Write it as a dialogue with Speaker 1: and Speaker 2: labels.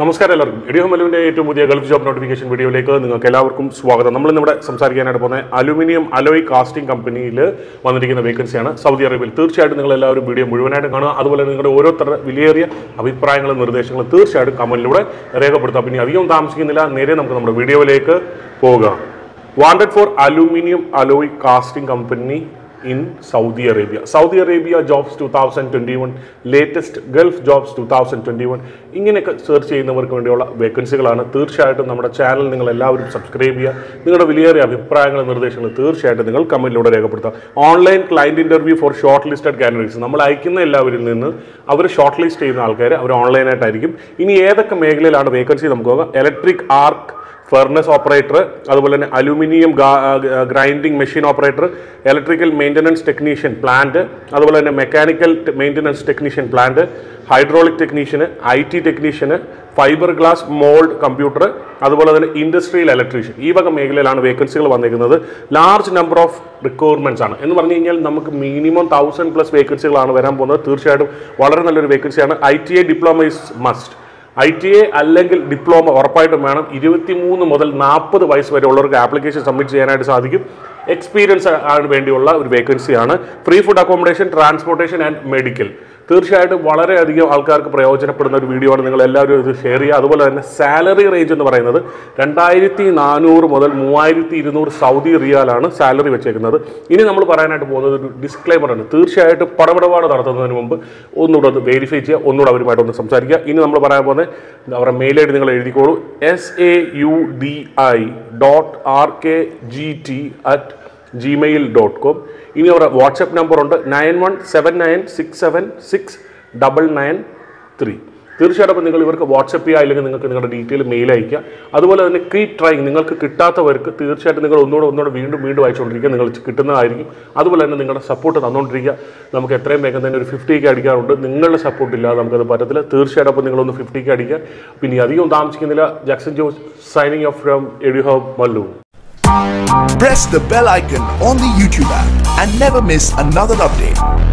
Speaker 1: നമസ്കാരം എല്ലാവർക്കും എഡിയോ മലുവിന്റെ ഏറ്റവും പുതിയ ഗൾഫ് ജോബ് നോട്ടിഫിക്കേഷൻ വീഡിയോയിലേക്ക് നിങ്ങൾക്ക് എല്ലാവർക്കും സ്വാഗതം നമ്മൾ ഇന്നിവിടെ സംസാരിക്കാനായിട്ട് പോകുന്ന അലുമിനിയം അലോയ് കാസ്റ്റിംഗ് കമ്പനിയിൽ വന്നിരിക്കുന്ന വേക്കൻസിയാണ് സൗദി അറേബ്യയിൽ തീർച്ചയായിട്ടും നിങ്ങൾ എല്ലാവരും വീഡിയോ മുഴുവനായിട്ട് കാണുക അതുപോലെ നിങ്ങളുടെ ഓരോരുത്തരുടെ വിലയേറിയ അഭിപ്രായങ്ങളും നിർദ്ദേശങ്ങളും തീർച്ചയായിട്ടും കമന്റിലൂടെ രേഖപ്പെടുത്താം പിന്നെ അധികം താമസിക്കുന്നില്ല നേരെ നമുക്ക് നമ്മുടെ വീഡിയോയിലേക്ക് പോകാം wanted for aluminium alloy casting company in Saudi Arabia Saudi Arabia jobs two thousand twenty one latest Gulf jobs two thousand twenty one ഇങ്ങനെയൊക്കെ സെർച്ച് ചെയ്യുന്നവർക്ക് വേണ്ടിയുള്ള വേക്കൻസികളാണ് തീർച്ചയായിട്ടും നമ്മുടെ ചാനൽ നിങ്ങൾ എല്ലാവരും സബ്സ്ക്രൈബ് ചെയ്യുക നിങ്ങളുടെ വിലയേറിയ അഭിപ്രായങ്ങളും നിർദ്ദേശങ്ങളും തീർച്ചയായിട്ടും നിങ്ങൾ കമൻറ്റിലൂടെ രേഖപ്പെടുത്താം online client interview for shortlisted candidates നമ്മൾ അയക്കുന്ന എല്ലാവരിൽ നിന്ന് അവർ ഷോർട്ട് ലിസ്റ്റ് ചെയ്യുന്ന ആൾക്കാർ അവർ ഓൺലൈനായിട്ടായിരിക്കും ഇനി ഏതൊക്കെ മേഖലയിലാണ് വേക്കൻസി നമുക്ക് നോക്കാം ഇലക്ട്രിക് ആർക്ക് ഫെർണസ് ഓപ്പറേറ്റർ അതുപോലെ തന്നെ aluminium grinding machine operator electrical maintenance technician plant അതുപോലെ തന്നെ mechanical maintenance technician plant hydraulic technician I T technician fibre glass mould computer അതുപോലെ തന്നെ ഇൻഡസ്ട്രിയൽ ഇലക്ട്രീഷ്യൻ ഈ വക മേഖലയിലാണ് വേക്കൻസികൾ വന്നിരിക്കുന്നത് ലാർജ് നമ്പർ ഓഫ് റിക്വയർമെൻറ്റ്സ് ആണ് എന്ന് പറഞ്ഞു കഴിഞ്ഞാൽ നമുക്ക് മിനിമം തൗസൻഡ് പ്ലസ് വേക്കൻസികളാണ് വരാൻ പോകുന്നത് തീർച്ചയായിട്ടും വളരെ നല്ലൊരു വേക്കൻസിയാണ് I T I diploma is must I T A അല്ലെങ്കിൽ ഡിപ്ലോമ ഉറപ്പായിട്ടും വേണം ഇരുപത്തിമൂന്ന് മുതൽ നാൽപ്പത് വയസ്സ് വരെ ഉള്ളവർക്ക് ആപ്ലിക്കേഷൻ സബ്മിറ്റ് ചെയ്യാനായിട്ട് സാധിക്കും എക്സ്പീരിയൻസ് ആണ് വേണ്ടിയുള്ള ഒരു വേക്കൻസിയാണ് free food accommodation transportation and medical തീർച്ചയായിട്ടും വളരെയധികം ആൾക്കാർക്ക് പ്രയോജനപ്പെടുന്ന ഒരു വീഡിയോ ആണ് നിങ്ങൾ എല്ലാവരും ഇത് ഷെയർ ചെയ്യുക അതുപോലെ തന്നെ സാലറി റേഞ്ച് എന്ന് പറയുന്നത് രണ്ടായിരത്തി നാനൂറ് മുതൽ മൂവായിരത്തി ഇരുന്നൂറ് സൗദി റിയാലാണ് സാലറി വെച്ചേക്കുന്നത് ഇനി നമ്മൾ പറയാനായിട്ട് പോകുന്നത് ഒരു ഡിസ്ക്ലൈമർ ആണ് തീർച്ചയായിട്ടും പണമിടപാട് നടത്തുന്നതിന് മുമ്പ് ഒന്നുകൂടെ ഒന്ന് വെരിഫൈ ചെയ്യുക ഒന്നുകൂടെ അവരുമായിട്ട് ഒന്ന് സംസാരിക്കുക ഇനി നമ്മൾ പറയാൻ പോകുന്നത് അവരുടെ മെയിൽ ഐ ഡി നിങ്ങൾ എഴുതിക്കോളൂ S A U D I dot R K G T at Gmail dot com ഇനി അവരുടെ വാട്സപ്പ് നമ്പർ ഉണ്ട് nine one seven nine six seven six double nine three തീർച്ചയായിട്ടും അപ്പോൾ നിങ്ങൾ ഇവർക്ക് വാട്സപ്പ് ചെയ്യുക അല്ലെങ്കിൽ നിങ്ങൾക്ക് നിങ്ങളുടെ ഡീറ്റെയിൽ മെയിൽ അയക്കുക അതുപോലെ തന്നെ കീപ് ട്രൈങ് നിങ്ങൾക്ക് കിട്ടാത്തവർക്ക് തീർച്ചയായിട്ടും നിങ്ങൾ ഒന്നുകൂടെ ഒന്നുകൂടെ വീണ്ടും വീണ്ടും അയച്ചുകൊണ്ടിരിക്കുക നിങ്ങൾ കിട്ടുന്നതായിരിക്കും അതുപോലെ തന്നെ നിങ്ങളുടെ സപ്പോർട്ട് തന്നുകൊണ്ടിരിക്കുക നമുക്ക് എത്രയും വേഗം തന്നെ ഒരു ഫിഫ്റ്റിക്ക് അടിക്കാറുണ്ട് നിങ്ങളുടെ സപ്പോർട്ട് ഇല്ലാതെ നമുക്കത് പറ്റത്തില്ല തീർച്ചയായിട്ടും അപ്പോൾ നിങ്ങളൊന്ന് ഫിഫ്റ്റിക്ക് അടിക്കുക പിന്നെ അധികം താമസിക്കുന്നില്ല Jackson Jose signing off from edu hub Mallu
Speaker 2: Press the bell icon on the YouTube app and never miss another update.